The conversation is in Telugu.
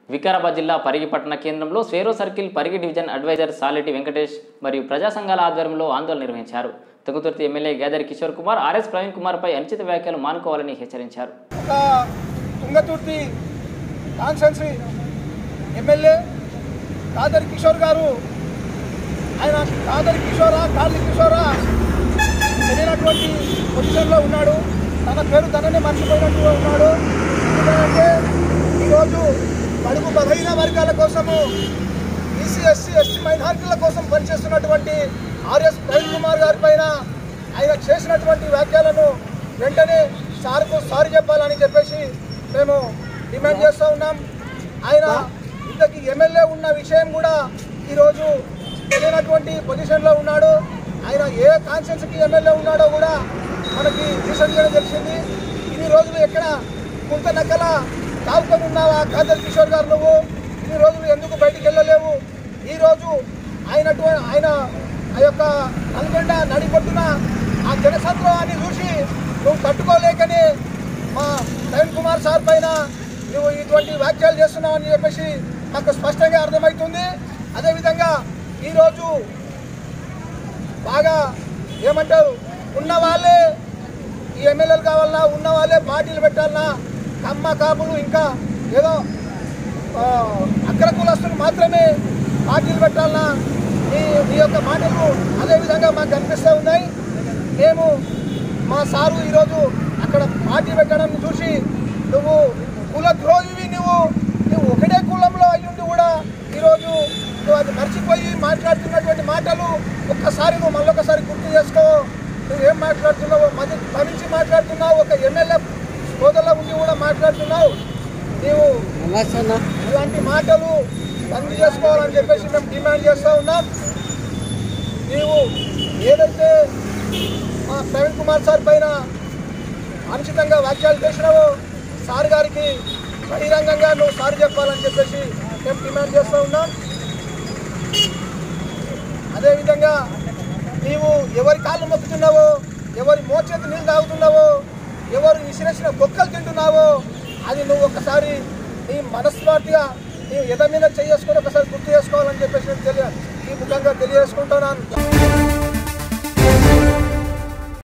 వికారాబాద్ జిల్లా పరిగి పట్టణ కేంద్రంలో Swaero circle Parigi division advisor Saleti Venkatesh మరియు ప్రజా సంఘాల ఆధ్వర్యంలో ఆందోళన నిర్వహించారు తుంగతుర్తి ఎమ్మెల్యే గేదరి కిషోర్ కుమార్ ఆర్ఎస్ ప్రవీణ్ కుమార్పై అనుచిత వ్యాఖ్యలు మానుకోవాలని హెచ్చరించారు ఒక తుంగతుర్తి కాన్స్టెన్సీ ఎమ్మెల్యే కాదరి కిషోర్ గారు ఆయన కాదరి కిషోరా కార్లి కిషోరా తెలియనటువంటి పొజిషన్లో ఉన్నాడు తన పేరు తననే మర్చిపోయినట్టుగా ఉన్నాడు ఎందుకంటే ఈరోజు బడుగు బలహీన వర్గాల కోసము బీసీ ఎస్సీ ఎస్టీ మైనారిటీల కోసం పనిచేస్తున్నటువంటి ఆర్ఎస్ ప్రవీణ్ కుమార్ గారి పైన ఆయన చేసినటువంటి వ్యాఖ్యలను వెంటనే సార్కు సారీ చెప్పాలని చెప్పేసి మేము డిమాండ్ చేస్తూ ఉన్నాం ఆయన ఇంతకీ ఎమ్మెల్యే ఉన్న విషయం కూడా ఈరోజు తెలియనటువంటి పొజిషన్లో ఉన్నాడు ఆయన ఏ కాన్స్టిట్యూన్సీకి ఎమ్మెల్యే ఉన్నాడో కూడా మనకి రీసెంట్గానే తెలిసింది ఇన్ని రోజులు ఎక్కడ కుంత నక్కల తావుకొని ఉన్నావా కాదర్ కిషోర్ గారు నువ్వు ఇన్ని రోజులు ఎందుకు బయటికి వెళ్ళలేవు ఈరోజు ఆయనటు ఆయన ఆ యొక్క నల్గొండ నడిపొట్టున ఆ జనసంద్రోహాన్ని చూసి నువ్వు తట్టుకోలేకనే మా ప్రవీణ్ కుమార్ సార్ పైన నువ్వు ఇటువంటి వ్యాఖ్యలు చేస్తున్నావు అని చెప్పేసి నాకు స్పష్టంగా అర్థమవుతుంది అదేవిధంగా ఈరోజు బాగా ఏమంటారు ఉన్న వాళ్ళే ఈ ఎమ్మెల్యేలు కావాలన్నా ఉన్న వాళ్ళే పార్టీలు పెట్టాలన్నా కమ్మ కాపులు ఇంకా ఏదో ఆ, అగ్ర కులస్తులు మాత్రమే పార్టీలు పెట్టాలన్నా మీ మీ యొక్క మాటలు అదేవిధంగా మాకు కనిపిస్తూ ఉన్నాయి మేము మా సారు ఈరోజు అక్కడ పార్టీ పెట్టడం చూసి నువ్వు కుల ద్రోహివి నువ్వు నువ్వు ఒకటే కులంలో అయ్యుండి కూడా ఈరోజు నువ్వు అది మర్చిపోయి మాట్లాడుతున్నటువంటి మాటలు ఒక్కసారి నువ్వు మళ్ళొకసారి గుర్తు చేసుకో నువ్వు ఏం మాట్లాడుతున్నావు మది భరించి మాట్లాడుతున్నావు ఒక ఎమ్మెల్యే హోదాలో ఉండి కూడా మాట్లాడుతున్నావు నీవు ఇలాంటి మాటలు బంద్ చేసుకోవాలని చెప్పేసి మేము డిమాండ్ చేస్తూ ఉన్నాం నీవు ఏదైతే మా ప్రవీణ్ కుమార్ సార్ పైన అనుచితంగా వ్యాఖ్యలు చేసినావో సార్ గారికి బహిరంగంగా నువ్వు సార్ చెప్పాలని చెప్పేసి మేము డిమాండ్ చేస్తూ ఉన్నాం అదేవిధంగా నీవు ఎవరి కాళ్ళు మొక్కుతున్నావో ఎవరి మోచేతి నీళ్ళు తాగుతున్నావో ఎవరు విసిరేసిన బొక్కలు తింటున్నావో అది నువ్వు ఒకసారి నీ మనస్ఫూర్తిగా నీ ఎద మీద చేసుకొని ఒకసారి గుర్తు చేసుకోవాలని చెప్పేసి నేను తెలియ ఈ ముఖంగా తెలియజేసుకుంటున్నాను